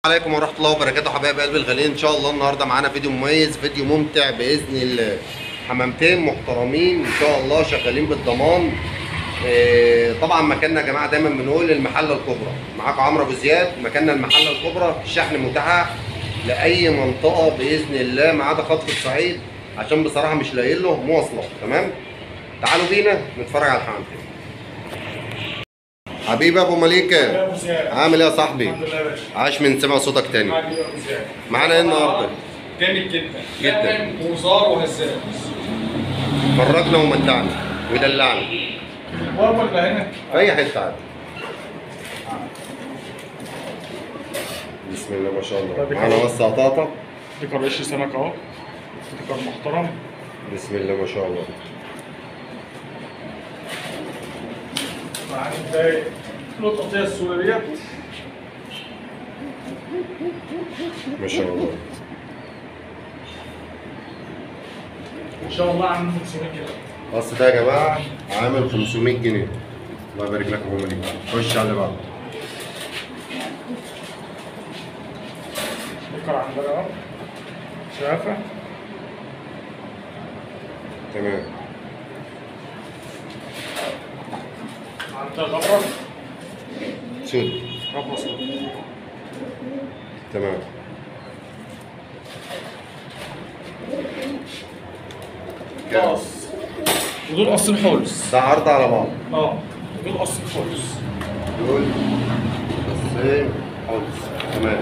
عليكم ورحمه الله وبركاته حبايب قلبي الغاليين ان شاء الله النهارده معانا فيديو مميز فيديو ممتع باذن الله حمامتين محترمين ان شاء الله شغالين بالضمان إيه، طبعا مكاننا يا جماعه دايما بنقول المحله الكبرى معاكم عمرو ابو زياد مكاننا المحله الكبرى الشحن متاح لاي منطقه باذن الله ما عدا خط الصعيد عشان بصراحه مش لاقيين له مواصلات تمام تعالوا بينا نتفرج على الحمامتين حبيبي ابو مليكه يا ابو زياد عامل ايه يا صاحبي الحمد لله يا باشا عاش من سمع صوتك تاني حبيبي يا ابو زياد معانا ايه النهارده جامد جدا جدا. لبن وزار وهزاز فرجنا ومتعنا ودلعنا البار ولا هنا؟ في اي حته عادي بسم الله ما شاء الله طب معانا بس قطاطه ديكور قش سمك اهو ديكور محترم بسم الله ما شاء الله معانا الباقي القطعيه السوريه ما شاء الله ان شاء الله عامل 500 جنيه القص ده يا جماعه عامل 500 جنيه الله يبارك لك يا ابو مليك خش على اللي بعده ديكور عندنا اهو شافه تمام عندنا غبره سود غبره سود تمام قص ودول قصين حولس ده عرض على بعض اه دول قصين حولس دول قصين خالص تمام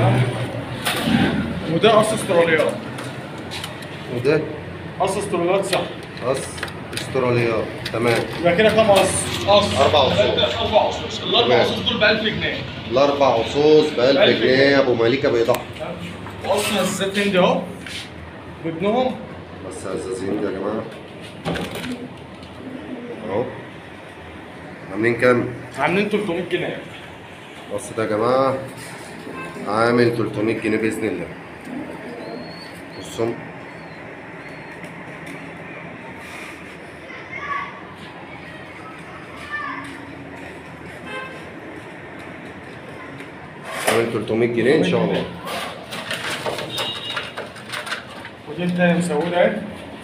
وده قص استراليات وده قص استراليات صح قص استراليات تمام يبقى كده كام قص؟ قص أربع قصوص. ثلاثة- أربع قصوص الأربع تمام. قصوص دول ب 1000 جنيه الاربع عصوص ب 1000 ألف جنيه يا ابو مليكه بيضحي وقصنا الزيت هندي أهو وابنهم بس عزازين ده يا جماعه اهو عاملين كام؟ عاملين 300 جنيه بص ده يا جماعه عامل 300 جنيه باذن الله بصوا عامل 300 جنيه ان شاء الله ودي التانية مسودة أهي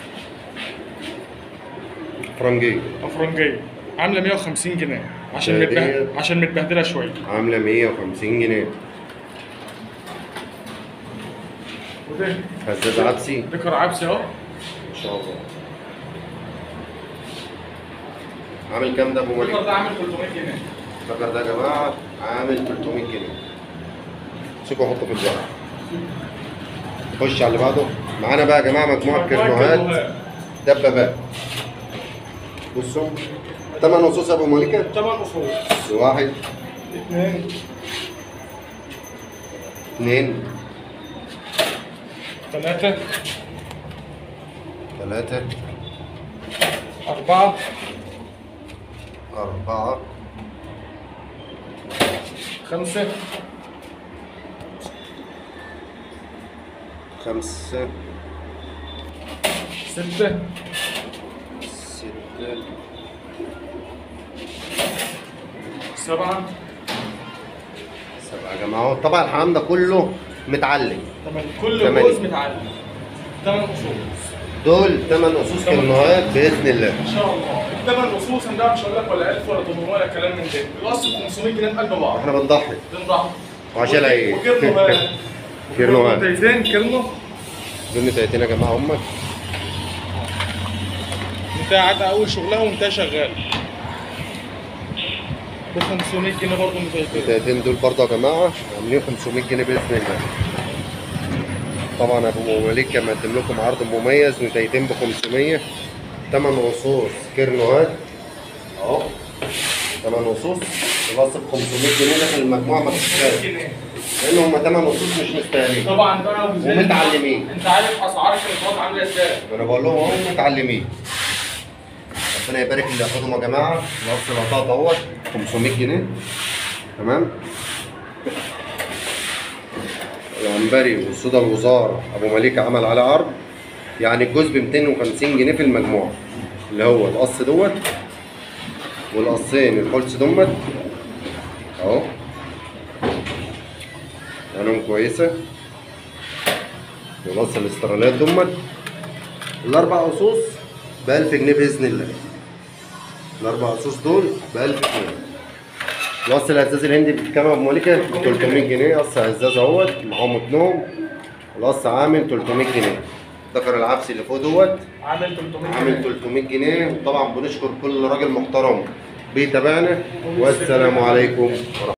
فرنجيه أفرنجية عاملة 150 جنيه عشان دي- متبهدلة عشان متبهدلة شوية عامله 150 جنيه وده هزاز عدسي ديكور عبسي أهو ان شاء الله عامل كام ده ابو الديكور ملك؟ ده عامل 300 جنيه الفكر ده يا جماعه عامل 300 جنيه سيبه احطه في الجرح خش على اللي بعده معانا بقى يا جماعه مجموعه كرنوهات دبابات بصوا ثمان نصوص يا ابو مليكه ثمان أصول واحد اثنين اثنين ثلاثة ثلاثة أربعة أربعة خمسة خمسة ستة ستة سبعة سبعة يا جماعة طبعا الحمام ده كله متعلم ثمانية كل تمانية. جوز متعلم ثمان أصول دول ثمان أسوس كرنوهات بإذن الله ان شاء الله الثمن خصوصا ده مش هقول لك ولا 1000 ولا 800 ولا كلام من ده الاصل 500 جنيه في قلب بعض احنا بنضحي بنضحي وعشان ايه؟ وكرنو بقى كرنوهات. تيزين كرنو دول تلاتين يا جماعة هم انت قاعد اول شغلها وانت شغال ب 500 جنيه برضه متيزين التلاتين دول برضه يا جماعة عاملين 500 جنيه بإذن الله طبعا أبو مليك مقدم لكم عرض مميز نتايتين ب 500 تمن رصوص كرنوهات أهو تمن رصوص الرص ب 500 جنيه داخل المجموعة ما تشتغل جنيه لأن هم تمن رصوص مش مستاهلين طبعا بقى أبو زيد، ومتعلمين. انت عارف اسعار الكرنوهات عامله ازاي انا بقول لهم اهو متعلمين ربنا يبارك اللي ياخدهم يا جماعه نفس العطاء دوت 500 جنيه تمام العنبري والصودا الوزاره ابو مليك عمل عليه عرض يعني الجوز ب 250 جنيه في المجموع اللي هو القص دوت والقصين الحلس دمت اهو الوان كويسه خلاص الاسترالات دمت الاربع قصوص ب 1000 جنيه باذن الله الاربع قصوص دول ب 1000 جنيه وصل الازاز الهندي بكام يا ابو مليكه؟ ب 300 جنيه قص ازاز اهوت معاه نوم القص عامل 300 جنيه ذكر العبس اللي فوق دوت عامل 300 عامل 300 جنيه وطبعا بنشكر كل راجل محترم بيتابعنا والسلام عليكم ورحمه